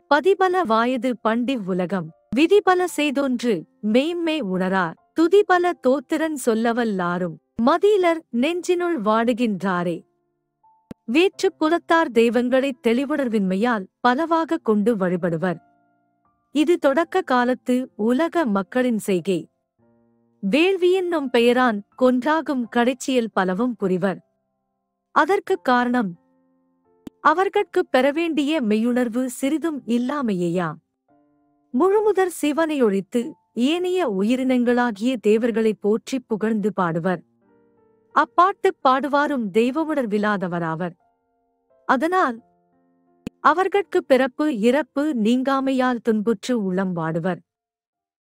பதிபல வாயது பண்டி உலகம் விதிபல செய்தொன்று மெய்ம்மே உணரார் துதிபல தோத்திரன் சொல்லவல்லாரும் மதியிலர் நெஞ்சினுள் வாடுகின்றாரே வேற்று குலத்தார் தெய்வங்களைத் தெளிவுணர்வின்மையால் பலவாக கொண்டு வழிபடுவர் இது தொடக்க காலத்து உலக மக்களின் செய்கை வேள்வி என்னும் பெயரான் கொன்றாகும் கடைச்சியல் பலவும் புரிவர் அதற்குக் காரணம் அவர்கட்குப் பெறவேண்டிய மெய்யுணர்வு சிறிதும் இல்லாமையேயா முழுமுதற் சிவனை ஒழித்து ஏனைய உயிரினங்களாகிய தேவர்களைப் போற்றிப் புகழ்ந்து பாடுவர் அப்பாட்டுப் பாடுவாரும் தெய்வமுணர்வில்லாதவராவர் அதனால் அவர்கட்குப் பிறப்பு இறப்பு நீங்காமையால் துன்புற்று உள்ளம் வாடுவர்